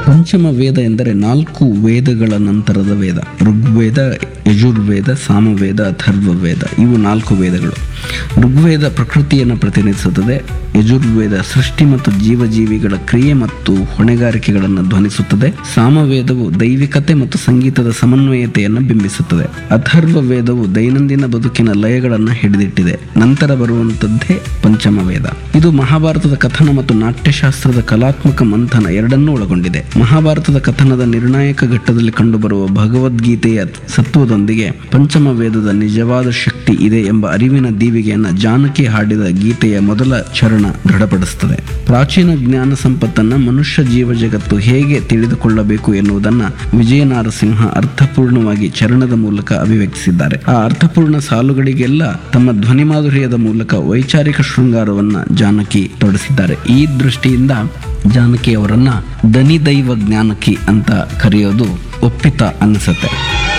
ಪಂಚಮ ವೇದ ಎಂದರೆ ನಾಲ್ಕು ವೇದಗಳ ನಂತರದ ವೇದ ಋಗ್ವೇದ ಯಜುರ್ವೇದ ಸಾಮವೇದ ಅಥರ್ವ ವೇದ ಇವು ನಾಲ್ಕು ವೇದಗಳು ಋಗ್ವೇದ ಪ್ರಕೃತಿಯನ್ನು ಪ್ರತಿನಿಧಿಸುತ್ತದೆ ಯಜುರ್ವೇದ ಸೃಷ್ಟಿ ಮತ್ತು ಜೀವಜೀವಿಗಳ ಕ್ರಿಯೆ ಮತ್ತು ಹೊಣೆಗಾರಿಕೆಗಳನ್ನು ಧ್ವನಿಸುತ್ತದೆ ಸಾಮವೇದವು ದೈವಿಕತೆ ಮತ್ತು ಸಂಗೀತದ ಸಮನ್ವಯತೆಯನ್ನು ಬಿಂಬಿಸುತ್ತದೆ ಅಥರ್ವ ವೇದವು ದೈನಂದಿನ ಬದುಕಿನ ಲಯಗಳನ್ನು ಹಿಡಿದಿಟ್ಟಿದೆ ನಂತರ ಬರುವಂತದ್ದೇ ಪಂಚಮ ವೇದ ಇದು ಮಹಾಭಾರತದ ಕಥನ ಮತ್ತು ನಾಟ್ಯಶಾಸ್ತ್ರದ ಕಲಾತ್ಮಕ ಮಂಥನ ಎರಡನ್ನೂ ಒಳಗೊಂಡಿದೆ ಮಹಾಭಾರತದ ಕಥನದ ನಿರ್ಣಾಯಕ ಘಟ್ಟದಲ್ಲಿ ಕಂಡುಬರುವ ಭಗವದ್ಗೀತೆಯ ಸತ್ವದೊಂದಿಗೆ ಪಂಚಮ ವೇದದ ನಿಜವಾದ ಶಕ್ತಿ ಇದೆ ಎಂಬ ಅರಿವಿನ ದೀವಿಗೆಯನ್ನು ಜಾನಕಿ ಹಾಡಿದ ಗೀತೆಯ ಮೊದಲ ಚರಣ ದೃಢಪಡಿಸುತ್ತದೆ ಪ್ರಾಚೀನ ಜ್ಞಾನ ಸಂಪತ್ತನ್ನು ಮನುಷ್ಯ ಜೀವ ಜಗತ್ತು ಹೇಗೆ ತಿಳಿದುಕೊಳ್ಳಬೇಕು ಎನ್ನುವುದನ್ನು ವಿಜಯ ನಾರಸಿಂಹ ಅರ್ಥಪೂರ್ಣವಾಗಿ ಚರಣದ ಮೂಲಕ ಅಭಿವ್ಯಕ್ತಿಸಿದ್ದಾರೆ ಆ ಅರ್ಥಪೂರ್ಣ ಸಾಲುಗಳಿಗೆಲ್ಲ ತಮ್ಮ ಧ್ವನಿ ಮಾಧುರ್ಯದ ಮೂಲಕ ವೈಚಾರಿಕ ಶೃಂಗಾರವನ್ನ ಜಾನಕಿ ತೊಡಸಿದ್ದಾರೆ ಈ ದೃಷ್ಟಿಯಿಂದ ಜಾನಕಿ ಅವರನ್ನ ದನಿ ದೈವ ಜ್ಞಾನಕಿ ಅಂತ ಕರೆಯೋದು ಒಪ್ಪಿತ ಅನಿಸುತ್ತೆ